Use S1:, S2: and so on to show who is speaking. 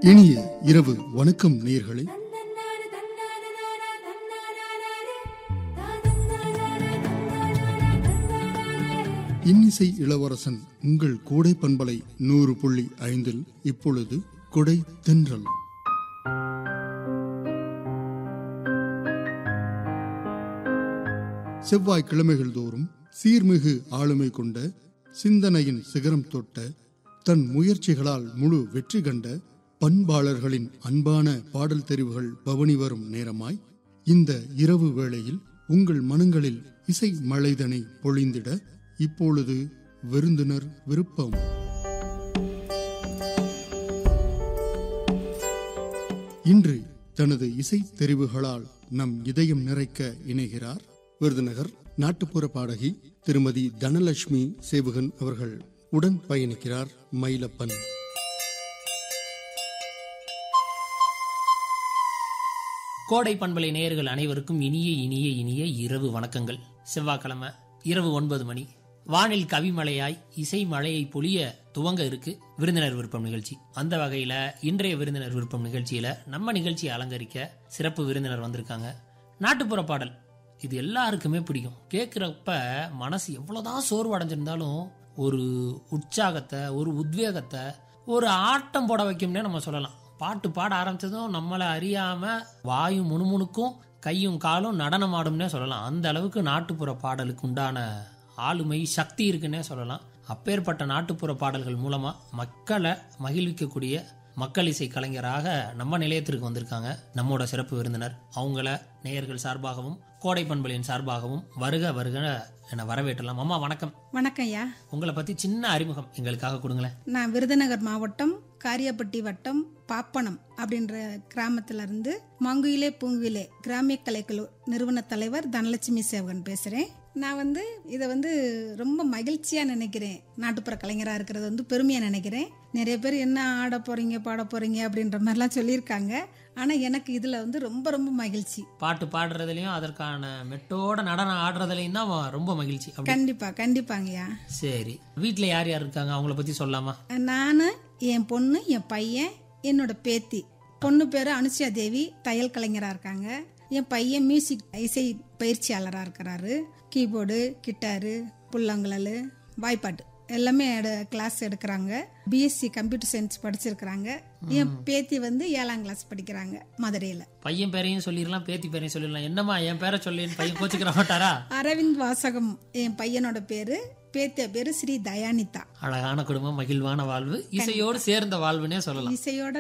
S1: இனிய இரவு வணக்கம் நேயர்களே இன்னிசை இளவரசன் உங்கள் கோடை பண்பலை நூறு புள்ளி ஐந்தில் இப்பொழுது கொடை தென்றல் செவ்வாய் கிழமைகள் தோறும் சீர்மிகு ஆளுமை கொண்ட சிந்தனையின் சிகரம் தொட்ட தன் முயற்சிகளால் முழு வெற்றி கண்ட பண்பாளர்களின் அன்பான பாடல் தெரிவுகள் பவனி வரும் நேரமாய் இந்த இரவு வேளையில் உங்கள் மனங்களில் இசை மழைதனை பொழிந்திட இப்பொழுது விருந்தினர் விருப்பம் இன்று தனது இசை தெரிவுகளால் நம் இதயம் நிறைக்க இணைகிறார் விருதுநகர் நாட்டுப்புற பாடகி திருமதி தனலட்சுமி சேவகன் அவர்கள் உடன் பயணிக்கிறார் மயிலப்பன்
S2: கோடை பண்பலை நேயர்கள் அனைவருக்கும் இனிய இனிய இனிய இரவு வணக்கங்கள் செவ்வாய்க்கிழமை இரவு ஒன்பது மணி வானில் கவிமழையாய் இசை மழையை பொழிய துவங்க இருக்கு விருந்தினர் விருப்பம் நிகழ்ச்சி அந்த வகையில இன்றைய விருந்தினர் விருப்பம் நிகழ்ச்சியில நம்ம நிகழ்ச்சியை அலங்கரிக்க சிறப்பு விருந்தினர் வந்திருக்காங்க நாட்டுப்புற பாடல் இது எல்லாருக்குமே பிடிக்கும் கேட்குறப்ப மனசு எவ்வளோதான் சோர்வு அடைஞ்சிருந்தாலும் ஒரு உற்சாகத்தை ஒரு உத்வேகத்தை ஒரு ஆட்டம் போட வைக்கும்னே நம்ம சொல்லலாம் பாட்டு பாட ஆரம்பிச்சதும் நம்மளை அறியாம வாயும் முணுமுணுக்கும் கையும் காலும் நடனம் ஆடும்னே சொல்லலாம் அந்த அளவுக்கு நாட்டுப்புற பாடலுக்கு உண்டான ஆளுமை சக்தி இருக்குன்னே சொல்லலாம் அப்பேற்பட்ட நாட்டுப்புற பாடல்கள் மூலமா மக்களை மகிழ்விக்கக்கூடிய மக்கள் இசை கலைஞராக நம்ம நிலையத்திற்கு வந்திருக்காங்க நம்மோட சிறப்பு விருந்தினர் அவங்கள நேயர்கள் சார்பாகவும் கோடை பண்பலின் சார்பாகவும் வருக வருக என வரவேற்றலாம் அம்மா வணக்கம்
S3: வணக்கம் ஐயா
S2: உங்களை பத்தி சின்ன அறிமுகம் எங்களுக்காக கொடுங்களேன்
S3: நான் விருதுநகர் மாவட்டம் காரியாப்பட்டி வட்டம் பாப்பனம் அப்படின்ற கிராமத்துல இருந்து மங்குயிலே பூங்குயிலே கிராமிய கலைக்குழு நிறுவன தலைவர் தனலட்சுமி சேவகன் பேசுறேன் நான் வந்து இதை வந்து ரொம்ப மகிழ்ச்சியா நினைக்கிறேன் நாட்டுப்புற கலைஞராக இருக்கிறது வந்து பெருமையா நினைக்கிறேன் நிறைய பேர் என்ன ஆட போறீங்க பாட போறீங்க அப்படின்ற மாதிரிலாம் சொல்லியிருக்காங்க ஆனா எனக்கு இதுல வந்து ரொம்ப ரொம்ப மகிழ்ச்சி
S2: பாட்டு பாடுறதுலயும் அதற்கான மெட்டோட நடனம் ஆடுறதுலயும் தான் ரொம்ப மகிழ்ச்சி அப்படி
S3: கண்டிப்பா கண்டிப்பாங்கய்யா
S2: சரி வீட்ல யார் யார் இருக்காங்க அவங்கள பத்தி சொல்லலாமா
S3: நான் என் பொண்ணு என் பையன் என்னோட பேத்தி பொண்ணு பேர் அனுஷியா தேவி தையல் கலைஞராக இருக்காங்க என் பையன் மியூசிக் இசை பயிற்சியாளராக இருக்கிறாரு கீபோர்டு கிட்டாரு புல்லாங்குழல் வாய்ப்பாட்டு எல்லாமே எடு- கிளாஸ் எடுக்கிறாங்க பிஎஸ்சி கம்ப்யூட்டர் சயின்ஸ் படிச்சிருக்கிறாங்க என் பேத்தி வந்து ஏழாம் கிளாஸ் படிக்கிறாங்க மதுரையில்
S2: பையன் பேரையும் சொல்லிடலாம் பேத்தி பேரையும் சொல்லிடலாம் என்னம்மா என் பேரை சொல்லின்னு பையன் கோச்சுக்கிற மாட்டாரா
S3: அரவிந்த் வாசகம் என் பையனோட பேரு பேத்திய பேரு ஸ்ரீ தயானிதா
S2: அழகான குடும்பம் மகிழ்வான வாழ்வு இசையோடு சேர்ந்த வாழ்வுனே சொல்லலாம்
S3: இசையோட